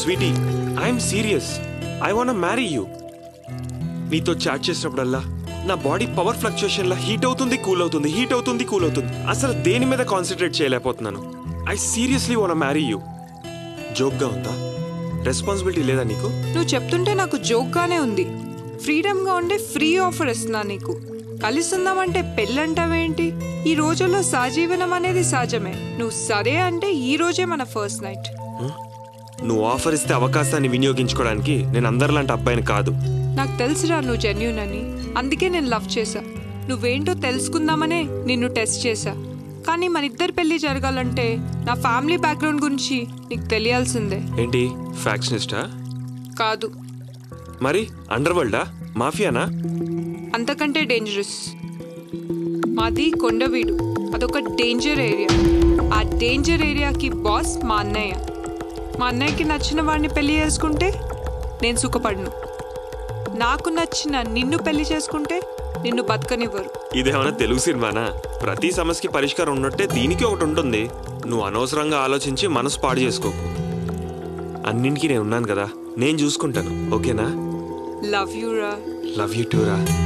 Sweety I'm serious I want marry you నీతో chat చేసినప్పుడల్లా నా బాడీ పవర్ ఫ్లక్చుయేషన్ లా హీట్ అవుతుంది కూల్ అవుతుంది హీట్ అవుతుంది కూల్ అవుతుంది అసలు దేని మీద కాన్సన్ట్రేట్ చేయలేకపోతున్నాను I seriously want marry you జోక్గా ఉందా రెస్పాన్సిబిలిటీ లేదా నీకు నువ్వు చెప్తుంటే నాకు జోక్గానే ఉంది ఫ్రీడమ్గా ఉండే ఫ్రీ ఆఫర్ ఇస్తున్నా నీకు కలిసి ఉందామంటే పెళ్ళంటావేంటి ఈ రోజుల్లో సహజీవనం అనేది సహజమే నువ్వు సరే అంటే ఈ రోజే మన ఫస్ట్ నైట్ నువ్వు ఆఫర్ ఇస్తే అవకాశాన్ని వినియోగించుకోవడానికి నేను అందరిలాంటి అబ్బాయిని కాదు నాకు తెలుసురా నువ్వు జెన్యున్ అని అందుకే నేను లవ్ చేశా నువ్వేంటో తెలుసుకుందామనే నిన్ను టెస్ట్ చేశా కానీ మన ఇద్దరి పెళ్లి జరగాలంటే నా ఫ్యామిలీ బ్యాక్గ్రౌండ్ గురించి నీకు తెలియాల్సిందే ఏంటి ఫ్యాక్షనిస్టా కాదు మరి అండర్ వరల్డా మాఫియానా అంతకంటే డేంజరస్ మాది కొండవీడు అదొక డేంజర్ ఏరియా ఆ డేంజర్ ఏరియాకి బాస్ మా అన్నయ్య మా అన్నయ్యకి నచ్చిన వాడిని పెళ్లి చేసుకుంటే నేను సుఖపడను నాకు నచ్చిన నిన్ను పెళ్లి చేసుకుంటే నిన్ను బతకనివ్వరు ఇదేమన్నా తెలుగు సినిమానా ప్రతి సమస్యకి పరిష్కారం ఉన్నట్టే దీనికి ఒకటి ఉంటుంది నువ్వు అనవసరంగా ఆలోచించి మనసు పాడు చేసుకోకు అన్నింటికి నేను ఉన్నాను కదా నేను చూసుకుంటాను ఓకేనా లవ్ యూ రా లవ్ యూ టూ రా